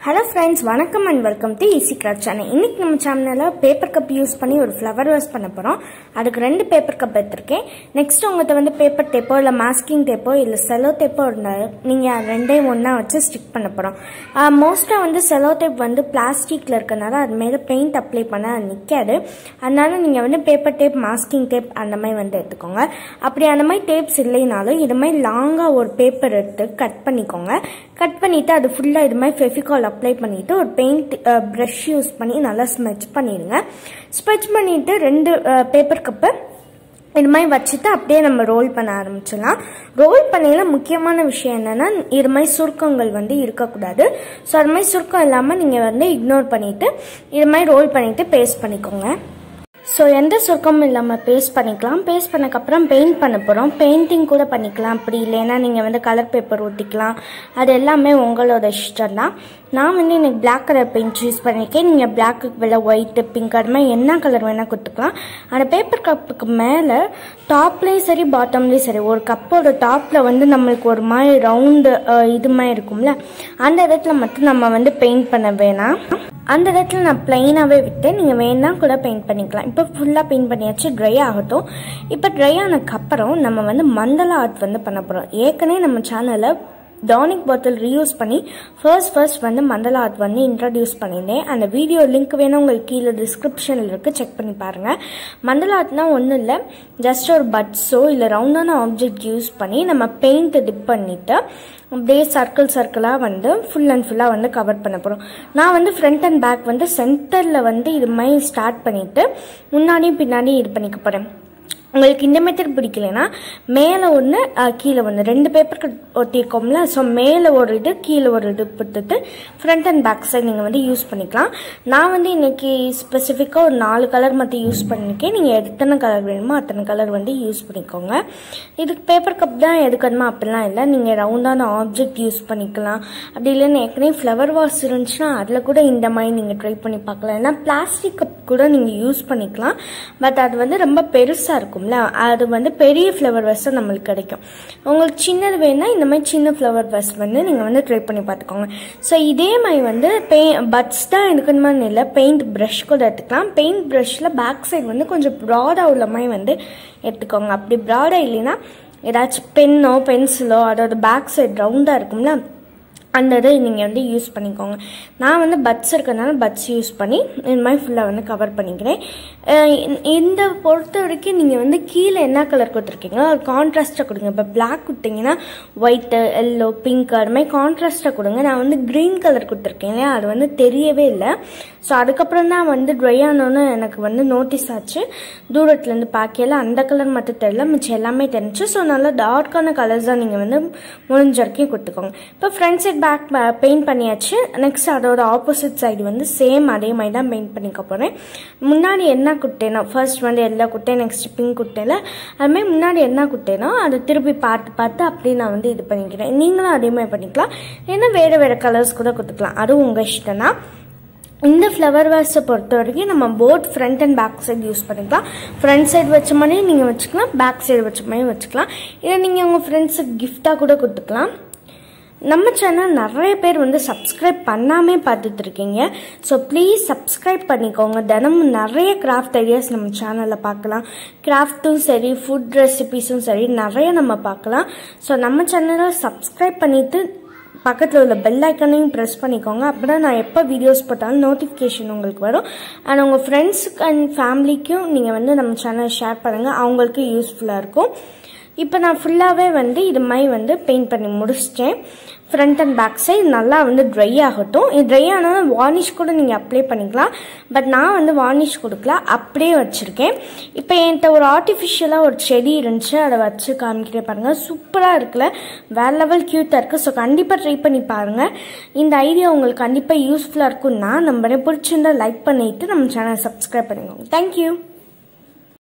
hello friends வணக்கம் and welcome to easy craft channel இன்னைக்கு நம்ம சேனலில் பேப்பர் கப் யூஸ் பண்ணி ஒரு ஃப்ளவர் வாஷ் பண்ண போகிறோம் அதுக்கு ரெண்டு பேப்பர் கப் எடுத்திருக்கேன் நெக்ஸ்ட் உங்கள்கிட்ட வந்து பேப்பர் டேப்போ இல்லை மாஸ்கிங் டேப்போ இல்லை செலோ டேப்போ இருந்தால் நீங்கள் ரெண்டையும் ஒன்றா வச்சு ஸ்டிக் பண்ண போகிறோம் மோஸ்ட்டாக வந்து செலோ டேப் வந்து பிளாஸ்டிக்கில் இருக்கனால அது மேலே பெயிண்ட் அப்ளை பண்ண அது நிற்காது அதனால நீங்கள் வந்து பேப்பர் டேப் மாஸ்கிங் டேப் அந்த மாதிரி வந்து எடுத்துக்கோங்க அப்படி அந்த மாதிரி டேப்ஸ் இல்லைனாலும் இது மாதிரி லாங்காக ஒரு பேப்பர் எடுத்து கட் பண்ணிக்கோங்க கட் பண்ணிவிட்டு அது ஃபுல்லாக இது மாதிரி ஃபெஃபிகால் அப்ளை பண்ணிவிட்டு ஒரு பெயிண்ட் ப்ரஷ் யூஸ் பண்ணி நல்லா ஸ்மெச் பண்ணிடுங்க ஸ்மெச் பண்ணிவிட்டு ரெண்டு பேப்பர் கப்பு இது மாதிரி வச்சுட்டு அப்படியே நம்ம ரோல் பண்ண ஆரம்பிச்சிடலாம் ரோல் பண்ணையில முக்கியமான விஷயம் என்னன்னா இது மாதிரி சுருக்கங்கள் வந்து இருக்கக்கூடாது ஸோ அது மாதிரி சுருக்கம் இல்லாமல் நீங்கள் வந்து இக்னோர் பண்ணிவிட்டு இது மாதிரி ரோல் பண்ணிவிட்டு பேஸ்ட் பண்ணிக்கோங்க ஸோ எந்த சுருக்கமும் இல்லாமல் பேஸ்ட் பண்ணிக்கலாம் பேஸ்ட் பண்ணக்கப்புறம் பெயிண்ட் பண்ண போகிறோம் பெயிண்டிங் கூட பண்ணிக்கலாம் அப்படி இல்லைன்னா நீங்கள் வந்து கலர் பேப்பர் ஒட்டிக்கலாம் அது எல்லாமே உங்களோட இஷ்டம் தான் நான் வந்து எனக்கு பிளாக் கலர் பெயிண்ட் யூஸ் பண்ணியிருக்கேன் நீங்கள் பிளாக்கு வில ஒயிட்டு பிங்க் அது மாதிரி என்ன கலர் வேணால் கொடுத்துக்கலாம் அந்த பேப்பர் கப்புக்கு மேலே டாப்லேயும் சரி பாட்டம்லேயும் சரி ஒரு கப்போட டாப்பில் வந்து நம்மளுக்கு ஒரு மாதிரி ரவுண்டு இது மாதிரி இருக்கும்ல அந்த இடத்துல மட்டும் நம்ம வந்து பெயிண்ட் பண்ண வேணாம் அந்த இடத்துல நான் பிளைனாகவே விட்டு நீங்கள் வேணா கூட பெயிண்ட் பண்ணிக்கலாம் இப்போ ஃபுல்லாக பெயிண்ட் பண்ணியாச்சு ட்ரை ஆகட்டும் இப்போ ட்ரை ஆனதுக்கப்புறம் நம்ம வந்து மண்டல ஆர்ட் வந்து பண்ண போகிறோம் ஏற்கனவே நம்ம சேனலில் டானிக் பாட்டில் ரீயூஸ் பண்ணி ஃபர்ஸ்ட் ஃபர்ஸ்ட் வந்து மண்டல ஆர்ட் வந்து இன்ட்ரடியூஸ் பண்ணியிருந்தேன் அந்த வீடியோ லிங்க் வேணும் உங்களுக்கு கீழே டிஸ்கிரிப்ஷனில் இருக்குது செக் பண்ணி பாருங்கள் மண்டல ஆர்ட்னா ஒன்றும் இல்லை ஜஸ்ட் ஒரு பட்ஸோ இல்லை ரவுண்டான ஆப்ஜெக்ட் யூஸ் பண்ணி நம்ம பெயிண்ட் டிப் பண்ணிவிட்டு அப்படியே சர்க்கிள் சர்க்கிளாக வந்து ஃபுல் அண்ட் ஃபுல்லாக வந்து கவர் பண்ண போகிறோம் நான் வந்து ஃப்ரண்ட் அண்ட் பேக் வந்து சென்டரில் வந்து இது மாதிரி ஸ்டார்ட் பண்ணிவிட்டு முன்னாடியும் பின்னாடியும் இது பண்ணிக்க போகிறேன் உங்களுக்கு இந்த மெத்தட் பிடிக்கலனா மேலே ஒன்று கீழே ஒன்று ரெண்டு பேப்பருக்கு ஒட்டியிருக்கோம்ல ஸோ மேலே ஒரு இது கீழே ஒரு இது கொடுத்துட்டு ஃப்ரண்ட் அண்ட் பேக் சைடு நீங்கள் வந்து யூஸ் பண்ணிக்கலாம் நான் வந்து இன்னைக்கு ஸ்பெசிஃபிக்காக ஒரு நாலு கலர் மட்டும் யூஸ் பண்ணியிருக்கேன் நீங்கள் எத்தனை கலர் வேணுமோ அத்தனை கலர் வந்து யூஸ் பண்ணிக்கோங்க இதுக்கு பேப்பர் கப் தான் எடுக்கணுமா அப்படிலாம் இல்லை நீங்கள் ரவுண்டான ஆப்ஜெக்ட் யூஸ் பண்ணிக்கலாம் அப்படி இல்லைன்னு ஏற்கனவே ஃப்ளவர் வாஷ் இருந்துச்சுன்னா அதில் கூட இந்த மாதிரி நீங்கள் ட்ரை பண்ணி பார்க்கலாம் ஏன்னா பிளாஸ்டிக் கப் கூட நீங்கள் யூஸ் பண்ணிக்கலாம் பட் அது வந்து ரொம்ப பெருசாக இருக்கும் இருக்கும்ல அது வந்து பெரிய ஃப்ளவர் வஸ் நம்மளுக்கு கிடைக்கும் உங்களுக்கு சின்னது வேணா இந்த மாதிரி சின்ன ஃப்ளவர் வஸ் வந்து நீங்கள் வந்து ட்ரை பண்ணி பார்த்துக்கோங்க ஸோ இதே மாதிரி வந்து பெய் பட்ஸ் தான் எடுக்கணுமான்னு இல்லை பெயிண்ட் ப்ரஷ் கூட எடுத்துக்கலாம் பெயிண்ட் ப்ரஷில் பேக் சைடு வந்து கொஞ்சம் ப்ராடாக உள்ள மாதிரி வந்து எடுத்துக்கோங்க அப்படி ப்ராடாக இல்லைன்னா ஏதாச்சும் பென்னோ பென்சிலோ அதோட பேக் சைடு ரவுண்டாக இருக்கும்ல அந்த இதை நீங்கள் வந்து யூஸ் பண்ணிக்கோங்க நான் வந்து பட்ஸ் இருக்கிறதுனால பட்ஸ் யூஸ் பண்ணி இந்த மாதிரி ஃபுல்லாக வந்து கவர் பண்ணிக்கிறேன் இந்த பொறுத்த வரைக்கும் நீங்கள் வந்து கீழே என்ன கலர் கொடுத்துருக்கீங்களோ ஒரு கான்ட்ராஸ்ட்டாக கொடுங்க இப்போ பிளாக் கொடுத்தீங்கன்னா ஒயிட்டு எல்லோ பிங்க் அது மாதிரி கான்ட்ராஸ்ட்டாக கொடுங்க நான் வந்து க்ரீன் கலர் கொடுத்துருக்கேன் இல்லையா அது வந்து தெரியவே இல்லை ஸோ அதுக்கப்புறம் தான் வந்து ட்ரை ஆனோன்னு எனக்கு வந்து நோட்டீஸ் ஆச்சு தூரத்துலேருந்து பார்க்கல அந்த கலர் மட்டும் தெரியல மிச்சம் எல்லாமே தெரிஞ்சு ஸோ நல்லா டார்க்கான கலர்ஸ் தான் நீங்கள் வந்து முடிஞ்ச வரைக்கும் கொடுத்துக்கோங்க இப்போ ஃப்ரண்ட் சைட் பேக் பெயிண்ட் பண்ணியாச்சு நெக்ஸ்ட் அதோட ஆப்போசிட் சைடு வந்து சேம் அதே மாதிரி தான் பெயிண்ட் பண்ணிக்க போகிறேன் முன்னாடி என்ன குட்டேனோ ஃபர்ஸ்ட் வந்து எல்லோ குட்டேன் நெக்ஸ்ட் பிங்க் குட்டேல அதுமாதிரி முன்னாடி என்ன குட்டேனோ அதை திருப்பி பார்த்து பார்த்து அப்படியே நான் வந்து இது பண்ணிக்கிறேன் நீங்களும் அதே மாதிரி பண்ணிக்கலாம் ஏன்னா வேறு வேறு கலர்ஸ் கூட கொடுத்துக்கலாம் அதுவும் உங்கள் இஷ்டம் தான் இந்த ஃப்ளவர் வேஸை பொறுத்த வரைக்கும் நம்ம both front and back side use பண்ணிக்கலாம் ஃப்ரண்ட் சைடு வச்ச மாதிரியும் நீங்கள் வச்சுக்கலாம் பேக் சைடு வச்ச மாதிரியும் வச்சுக்கலாம் இதை நீங்கள் உங்கள் ஃப்ரெண்ட்ஸுக்கு கிஃப்டாக கூட கொடுத்துக்கலாம் நம்ம சேனல் நிறைய பேர் வந்து சப்ஸ்கிரைப் பண்ணாமே பார்த்துட்டு இருக்கீங்க ஸோ ப்ளீஸ் சப்ஸ்கிரைப் பண்ணிக்கோங்க தினமும் நிறைய கிராஃப்ட் ஐடியாஸ் நம்ம சேனலில் பார்க்கலாம் கிராஃப்ட்டும் சரி ஃபுட் ரெசிபிஸும் சரி நிறைய நம்ம பார்க்கலாம் ஸோ நம்ம சேனலை சப்ஸ்கிரைப் பண்ணிவிட்டு பக்கத்தில் உள்ள பெல் ஐக்கனையும் ப்ரெஸ் பண்ணிக்கோங்க அப்போ தான் நான் எப்போ வீடியோஸ் போட்டாலும் நோட்டிஃபிகேஷன் உங்களுக்கு வரும் அண்ட் உங்கள் ஃப்ரெண்ட்ஸுக்கு அண்ட் ஃபேமிலிக்கும் நீங்கள் வந்து நம்ம சேனலை ஷேர் பண்ணுங்கள் அவங்களுக்கு யூஸ்ஃபுல்லாக இருக்கும் இப்போ நான் ஃபுல்லாகவே வந்து இது மாதிரி வந்து பெயிண்ட் பண்ணி முடிச்சிட்டேன் ஃப்ரண்ட் அண்ட் பேக் சைடு நல்லா வந்து ட்ரை ஆகட்டும் இது ட்ரை ஆனால் வார்னிஷ் கூட நீங்கள் அப்ளை பண்ணிக்கலாம் பட் நான் வந்து வார்னிஷ் கொடுக்கல அப்படியே வச்சுருக்கேன் இப்போ என்கிட்ட ஒரு ஆர்டிஃபிஷியலாக ஒரு செடி இருந்துச்சு அதை வச்சு காமிக்கிறேன் பாருங்கள் சூப்பராக இருக்குல்ல வேறு லெவல் க்யூட்டாக இருக்குது ஸோ கண்டிப்பாக ட்ரை பண்ணி பாருங்கள் இந்த ஐடியா உங்களுக்கு கண்டிப்பாக யூஸ்ஃபுல்லாக இருக்கும் நான் நம்புறேன் பிடிச்சிருந்தா லைக் பண்ணிவிட்டு நம்ம சேனலை சப்ஸ்கிரைப் பண்ணிக்கோங்க தேங்க்யூ